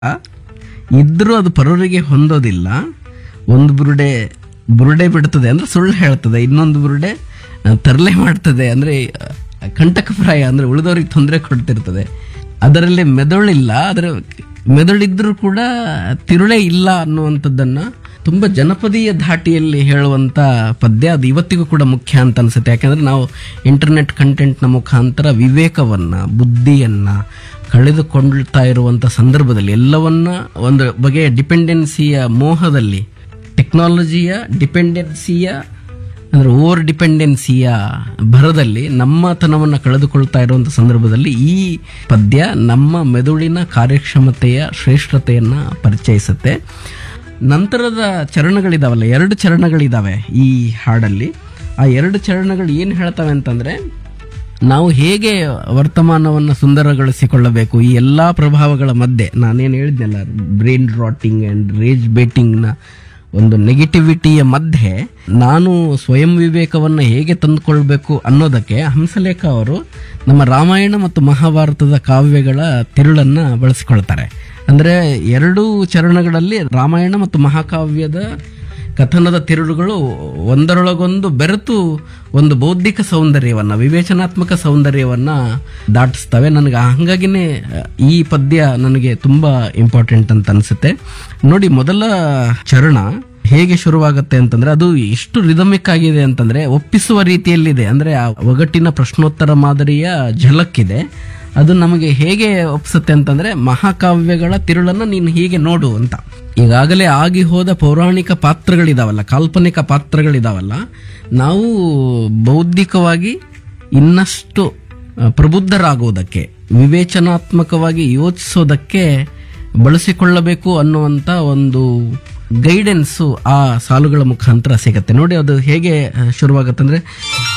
ಇದ್ರೂ ಅದು ಪರರಿಗೆ ಹೊಂದೋದಿಲ್ಲ ಒಂದು ಬುರುಡೆ ಬುರುಡೆ ಬಿಡ್ತದೆ ಅಂದ್ರೆ ಸುಳ್ಳು ಹೇಳ್ತದೆ ಇನ್ನೊಂದು ಬುರುಡೆ ಆ, ತರಲೆ ಮಾಡ್ತದೆ ಅಂದ್ರೆ ಆ, ಕಂಟಕಪ್ರಾಯ ಅಂದ್ರೆ ಉಳಿದವ್ರಿಗೆ ತೊಂದರೆ ಕೊಡ್ತಿರ್ತದೆ ಅದರಲ್ಲಿ ಮೆದುಳಿಲ್ಲ ಅದರ ಮೆದುಳಿದ್ರೂ ಕೂಡ ತಿರುಳೆ ಇಲ್ಲ ಅನ್ನುವಂಥದ್ದನ್ನ ತುಂಬಾ ಜನಪದೀಯ ಧಾಟಿಯಲ್ಲಿ ಹೇಳುವಂತ ಪದ್ಯ ಅದು ಇವತ್ತಿಗೂ ಕೂಡ ಮುಖ್ಯ ಅಂತ ಅನ್ಸುತ್ತೆ ಯಾಕಂದ್ರೆ ನಾವು ಇಂಟರ್ನೆಟ್ ಕಂಟೆಂಟ್ನ ಮುಖಾಂತರ ವಿವೇಕವನ್ನ ಬುದ್ಧಿಯನ್ನ ಕಳೆದುಕೊಳ್ತಾ ಇರುವಂತ ಸಂದರ್ಭದಲ್ಲಿ ಎಲ್ಲವನ್ನ ಒಂದು ಬಗೆಯ ಡಿಪೆಂಡೆನ್ಸಿಯ ಮೋಹದಲ್ಲಿ ಟೆಕ್ನಾಲಜಿಯ ಡಿಪೆಂಡೆನ್ಸಿಯ ಅಂದ್ರೆ ಓವರ್ ಡಿಪೆಂಡೆನ್ಸಿಯ ಭರದಲ್ಲಿ ನಮ್ಮತನವನ್ನು ಕಳೆದುಕೊಳ್ತಾ ಇರುವಂತ ಸಂದರ್ಭದಲ್ಲಿ ಈ ಪದ್ಯ ನಮ್ಮ ಮೆದುಳಿನ ಕಾರ್ಯಕ್ಷಮತೆಯ ಶ್ರೇಷ್ಠತೆಯನ್ನ ಪರಿಚಯಿಸುತ್ತೆ ನಂತರದ ಚರಣಗಳಿದಾವಲ್ಲ ಎರಡು ಚರಣಗಳಿದಾವೆ ಈ ಹಾಡಲ್ಲಿ ಆ ಎರಡು ಚರಣಗಳು ಏನು ಹೇಳ್ತವೆ ಅಂತಂದ್ರೆ ನಾವು ಹೇಗೆ ವರ್ತಮಾನವನ್ನು ಸುಂದರಗೊಳಿಸಿಕೊಳ್ಳಬೇಕು ಈ ಎಲ್ಲಾ ಪ್ರಭಾವಗಳ ಮಧ್ಯೆ ನಾನೇನು ಹೇಳಿದ್ನಲ್ಲ ಬ್ರೈನ್ ರಾಟಿಂಗ್ ಅಂಡ್ ರೇಜ್ ಬೇಟಿಂಗ್ನ ಒಂದು ನೆಗೆಟಿವಿಟಿಯ ಮಧ್ಯೆ ನಾನು ಸ್ವಯಂ ವಿವೇಕವನ್ನು ಹೇಗೆ ತಂದುಕೊಳ್ಬೇಕು ಅನ್ನೋದಕ್ಕೆ ಹಂಸಲೇಖ ಅವರು ನಮ್ಮ ರಾಮಾಯಣ ಮತ್ತು ಮಹಾಭಾರತದ ಕಾವ್ಯಗಳ ತಿರುಳನ್ನ ಬಳಸಿಕೊಳ್ತಾರೆ ಅಂದ್ರೆ ಎರಡು ಚರಣಗಳಲ್ಲಿ ರಾಮಾಯಣ ಮತ್ತು ಮಹಾಕಾವ್ಯದ ಕಥನದ ತಿರುಳುಗಳು ಒಂದರೊಳಗೊಂದು ಬೆರೆತು ಒಂದು ಬೌದ್ಧಿಕ ಸೌಂದರ್ಯವನ್ನ ವಿವೇಚನಾತ್ಮಕ ಸೌಂದರ್ಯವನ್ನ ದಾಟಿಸ್ತವೆ ನನಗೆ ಹಂಗಾಗಿನೇ ಅಹ್, ಈ ಪದ್ಯ ನನಗೆ ತುಂಬಾ ಇಂಪಾರ್ಟೆಂಟ್ ಅಂತ ಅನ್ಸುತ್ತೆ ನೋಡಿ ಮೊದಲ ಚರಣ ಹೇಗೆ ಶುರುವಾಗುತ್ತೆ ಅಂತಂದ್ರೆ ಅದು ಎಷ್ಟು ರಿದಮಿಕ್ ಆಗಿದೆ ಅಂತಂದ್ರೆ ಒಪ್ಪಿಸುವ ರೀತಿಯಲ್ಲಿದೆ ಅಂದ್ರೆ ಆ ಒಗಟಿನ ಪ್ರಶ್ನೋತ್ತರ ಮಾದರಿಯ ಝಲಕ್ಕಿದೆ ಅದು ನಮಗೆ ಹೇಗೆ ಒಪ್ಸುತ್ತೆ ಅಂತಂದ್ರೆ ಮಹಾಕಾವ್ಯಗಳ ತಿರುಳನ್ನ ನೀನು ಹೀಗೆ ನೋಡು ಅಂತ ಈಗಾಗಲೇ ಆಗಿ ಹೋದ ಪೌರಾಣಿಕ ಪಾತ್ರಗಳಿದಾವಲ್ಲ ಕಾಲ್ಪನಿಕ ಪಾತ್ರಗಳಿದಾವಲ್ಲ ನಾವು ಬೌದ್ಧಿಕವಾಗಿ ಇನ್ನಷ್ಟು ಆ, ಪ್ರಬುದ್ಧರಾಗುವುದಕ್ಕೆ ವಿವೇಚನಾತ್ಮಕವಾಗಿ ಯೋಚಿಸೋದಕ್ಕೆ ಬಳಸಿಕೊಳ್ಳಬೇಕು ಅನ್ನುವಂತ ಒಂದು ಗೈಡೆನ್ಸು ಆ ಸಾಲುಗಳ ಮುಖಾಂತರ ಸಿಗತ್ತೆ ನೋಡಿ ಅದು ಹೇಗೆ ಆ, ಶುರುವಾಗತ್ತಂದ್ರೆ